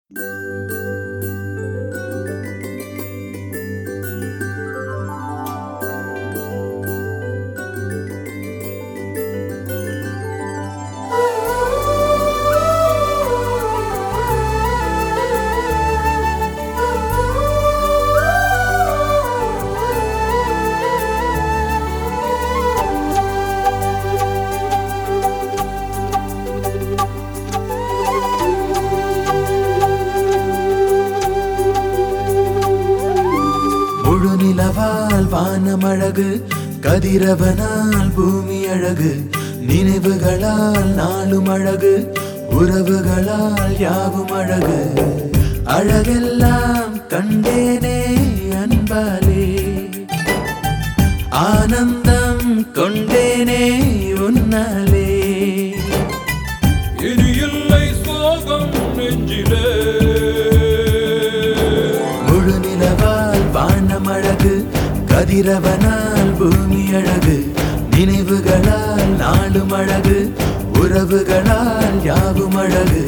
முழு நிலவால் வானமழகு கதிரவனால் பூமி அழகு நினைவுகளால் நாளும் அழகு உறவுகளால் யாவும் அழகு அழகெல்லாம் கண்டேனே அன்பாலே ஆனந்தம் கொண்டேனே உன்னாலே இனி இல்லை சோகம் நெஞ்சிலே முழு நிலவால் வானமழகு கதிரவனால் பூமி அழகு நினைவுகளால் நாளும் அழகு உறவுகளால் யாவும் அழகு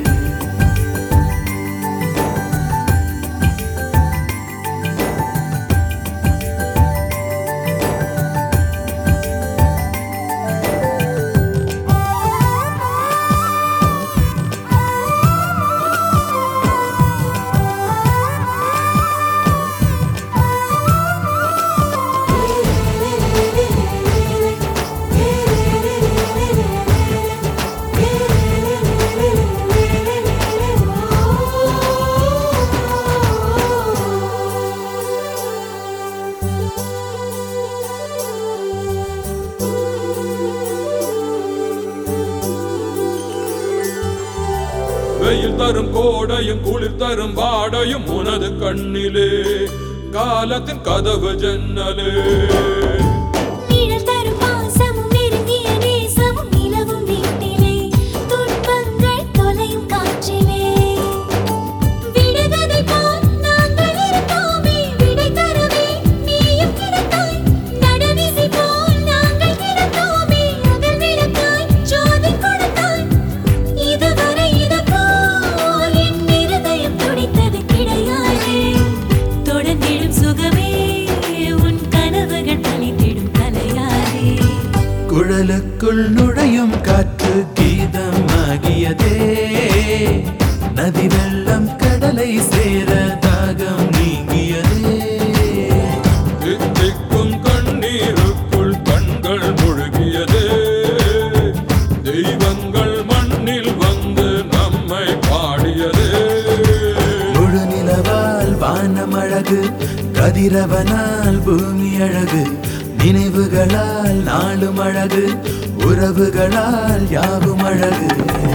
வெயில் தரும் கோடையும் குளிர் தரும் வாடையும் உனது கண்ணிலே காலத்தின் கதவு ஜன்னலே நிழல் தரும் பாசமும் நெருங்கிய நேசமும் நிலவும் வீட்டிலே துன்பங்கள் தொலையும் காற்றிலே விடுகதை போல் நாங்கள் இருப்போமே விடை தரவே நீயும் கிடைத்தாய் நடுநிசி போல் நாங்கள் கிடந்தோமே அகல் விளக்காய் ஜோதி கொடுத்தாய் இதுவரை இது போல் என் இருதயம் துடித்தது கிடையாதே தொடர்ந்திடும் சுகமே உன் கனவுகள் பலித்திடும் கலையாதே குழலுக்குள் நுழையும் காற்று கீதமாகியதே நதி வெள்ளம் கடலை சேர தாகம் நீங்கியதே தித்திக்கும் கண்ணீருக்குள் கண்கள் முழுகியதே தெய்வங்கள் மண்ணில் வந்து நம்மை பாடியதே முழு நிலவால் வானமழகு கதிரவனால் பூமி அழகு நினைவுகளால் நாளும் அழகு உறவுகளால் யாவும் அழகு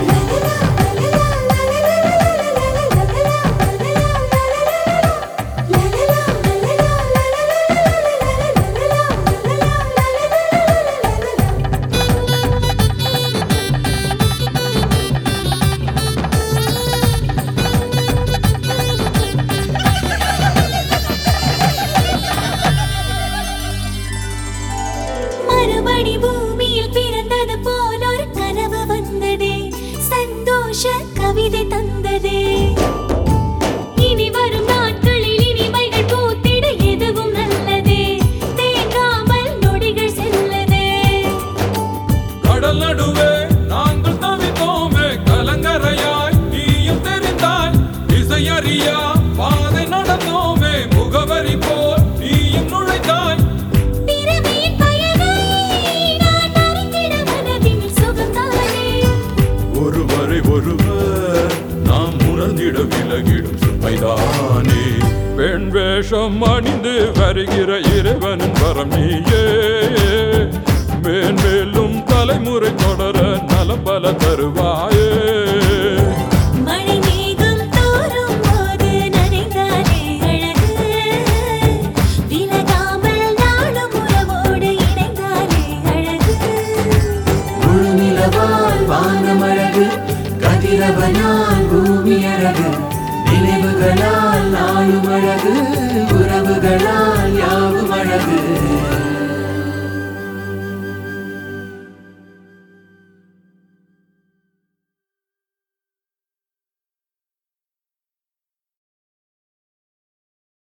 மறுபடி பூமியில் பிறந்தது போல் ஒரு கனவு வந்ததே சந்தோஷ கவிதை தந்ததே இனி வரும் நாட்களில் இனிமைகள் பூத்திட எதுவும் நல்லதே தேங்காமல் நொடிகள் செல்லதே கடல் நடுவே நாங்கள் தவித்தோமே கலங்கரையாய் நீயும் தெரிந்தாய் இசையறியா பாதை நடந்தோமே முகவரி போல் நீயும் நுழைந்தாய் பிறவியின் பயனை நான் அறிந்திட மனதில் சுகம்தானே ஒருவரை ஒருவர் நாம் உணர்ந்திட விலகிடும் சுமைதானே பெண் வேஷம் அணிந்து வருகிற இறைவனின் வரம் நீயே மேன்மேலும் தலைமுறை தொடர நலம் பல தருவாயே மழை மேகம் தோறும் போது நனைந்தாலே அழகு விலகாமல் நாளும் உறவோடு இணைந்தாலே அழகு முழு நிலவால் வானமழகு கதிரவனால் பூமி அழகு நினைவுகளால் நாளும் அழகு உறவுகளால் யாவும் அழகு